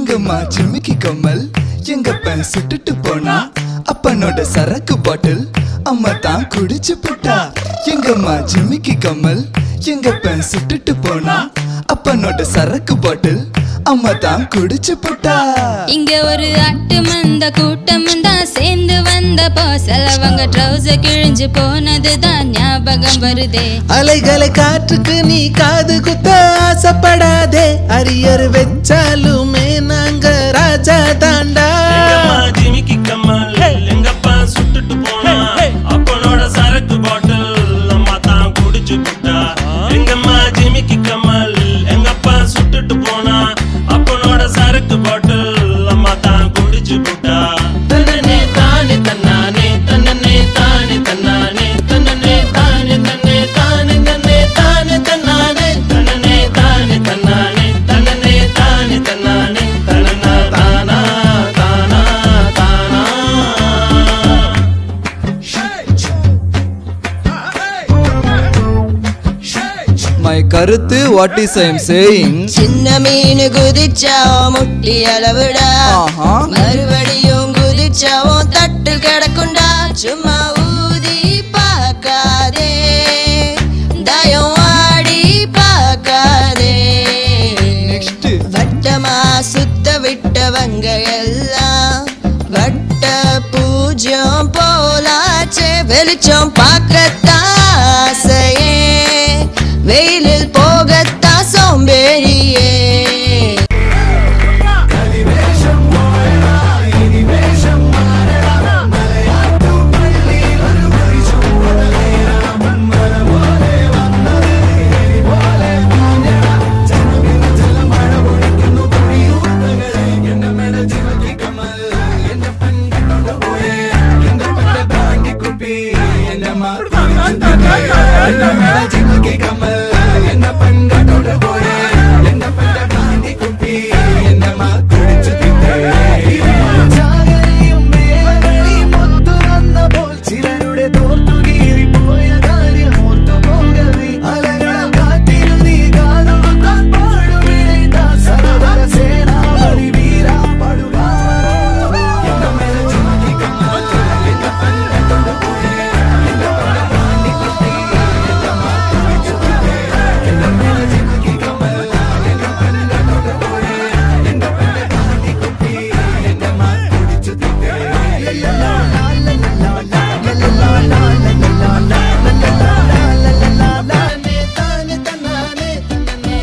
எங்கம்மா ஜிமிக்கி கம்மல் எங்க பையன் சுட்டுட்டு போனா அப்பனோட சரக்கு பாட்டில் அம்மா தான் குடிச்சு போட்டா எங்கம்மா ஜிமிக்கி கம்மல் எங்க பையன் சுட்டுட்டு போனா அப்பனோட சரக்கு பாட்டில் அம்மா தான் குடிச்சு போட்டா இங்க ஒரு ஆட்டு மந்த கூட்டம் தான் சேர்ந்து வந்தப்போ செலவங்க ட்ரௌசர் கிழிஞ்சு போனதுதான் ஞாபகம் வருதே அலைகளை காற்றுக்கு நீ காது குத்த ஆசைப்படாதே அரியர் வச்சாலுமே நாங்க ராஜா தாண்டா எங்கம்மா ஜிமிக்கி கம்மல் எங்கப்பா சுட்டுட்டு போனா அப்பனோட சரக்கு பாட்டில் அம்மா தான் குடிச்சு விட்டா எங்கம்மா ஜிமிக்கி கம்மல் எங்கப்பா சுட்டுட்டு போனா அப்பனோட சரக்கு பாட்டில் அம்மா தான் குடிச்சு விட்டா தன்னனே தானே தன்னானே தன்னனே தானே தன்னானே தன்னனே தானே தன்னே தானே தன்னே தானே தன்னானே தன்னனே தானே தன்னானே தன்னனே தானே தன்னானே தன்னனா தானா தானா தானா மை கருத்து what is I am saying சின்ன மீன் குதிச்சாவும் முட்டி அளவுடா ஆஹா. மறுபடியும் குதிச்சாவும் தட்டில் கிடக்குண்டா சும்மா ஊதி பார்க்காதே தயம் ஆடி பார்க்காதே நெக்ஸ்ட் வட்டமா சுத்த விட்டவங்க எல்லாம் வட்ட பூஜ்யம் போலாச்சே வெளிச்சம் பார்க்கத்தான் ஆசையே வெயிலில் போகத்தான் சோம்பேறியே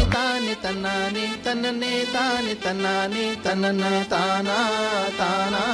தன்னானே தன்னனே தானே தன்னானே தன்னனா தானா தானா